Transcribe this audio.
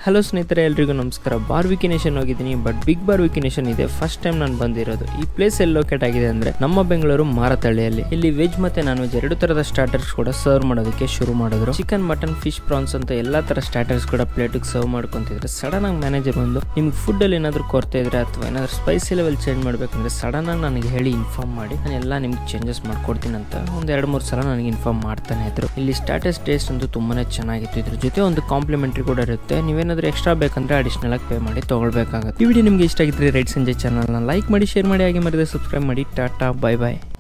hello ಸ್ನೇಹಿತರೆ ಎಲ್ರಿಗೂ ನಮಸ್ಕಾರ ಬಾರ್ವಿಕಿನೇಷನ್ ಹೋಗಿದ್ದೀನಿ ಬಟ್ ಬಿಗ್ ಬಾರ್ವಿಕಿನೇಷನ್ ಇದೆ ಫಸ್ಟ್ ಟೈಮ್ ನಾನು ಬಂದಿರೋದು ಈ ಪ್ಲೇಸ್ ಎಲ್ಲಿ ಲೊಕೇಟ್ ಆಗಿದೆ ಅಂದ್ರೆ ನಮ್ಮ ಬೆಂಗಳೂರು ಮಾರತಳ್ಳಿಯಲ್ಲಿ ಇಲ್ಲಿ ವೆಜ್ ಮತ್ತೆ ನಾನ್ ವೆಜ್ ಎರಡು ತರದ ಸ್ಟಾರ್ಟರ್ಸ್ ಕೂಡ ಸರ್ವ್ ಮಾಡೋದಕ್ಕೆ ಶುರು ಮಾಡಿದ್ರು ಚಿಕನ್ ಮಟನ್ ಫಿಶ್ ಪ್ರಾನ್ಸ್ ಅಂತ ಎಲ್ಲಾ ತರ ಸ್ಟಾರ್ಟರ್ಸ್ ಕೂಡ ಪ್ಲೇಟ್ ಸರ್ವ್ ಮಾಡ್ಕೊಂತಿದ್ರೆ ಸಡನ್ ಆಗಿ ಮ್ಯಾನೇಜರ್ ಬಂದು ನಿಮ್ಗೆ ಫುಡ್ ಅಲ್ಲಿ ಏನಾದ್ರು ಕೊರತೆ ಇದ್ರೆ ಅಥವಾ ಏನಾದ್ರು ಸ್ಪೈಸಿ ಲೆವೆಲ್ ಚೇಂಜ್ ಮಾಡ್ಬೇಕಂದ್ರೆ ಸಡನ್ ಆಗಿ ನನಗೆ ಹೇಳಿ ಇನ್ಫಾರ್ಮ್ ಮಾಡಿ ನಾನು ಎಲ್ಲ ನಿಮ್ಗೆ ಚೇಂಜಸ್ ಮಾಡ್ಕೊಡ್ತೀನಿ ಅಂತ ಒಂದ್ ಎರಡು ಮೂರು ಸಲ ನನಗೆ ಇನ್ಫಾರ್ಮ್ ಮಾಡ್ತಾನೆ ಇದ್ರು ಇಲ್ಲಿ ಸ್ಟಾರ್ಟರ್ಸ್ ಟೇಸ್ಟ್ ಅಂತೂ ತುಂಬಾನೇ ಚೆನ್ನಾಗಿತ್ತು ಇದ್ರ ಜೊತೆ ಒಂದು ಕಾಂಪ್ಲಿಮೆಂಟ್ರಿ ಕೂಡ ಇರುತ್ತೆ ನೀವೇನಾದ್ರೂ ಎಕ್ಸ್ಟ್ರಾ ಬೇಕಂದ್ರೆ ಅಡಿಷನಲ್ ಆಗಿ ಪೇ ಮಾಡಿ ತಗೊಳ್ಬೇಕಾಗುತ್ತೆ ಈ ವಿಡಿಯೋ ನಿಮ್ಗೆ ಇಷ್ಟ ಆಗಿದ್ರೆ ರೈಟ್ ಸಂಜೆ ಚಾನಲ್ನ ಲೈಕ್ ಮಾಡಿ ಶೇರ್ ಮಾಡಿ ಹಾಗೆ ಮರಿದೆ ಸಬ್ಸ್ಕ್ರೈಬ್ ಮಾಡಿ ಟಾಟಾ ಬೈ ಬಾಯ್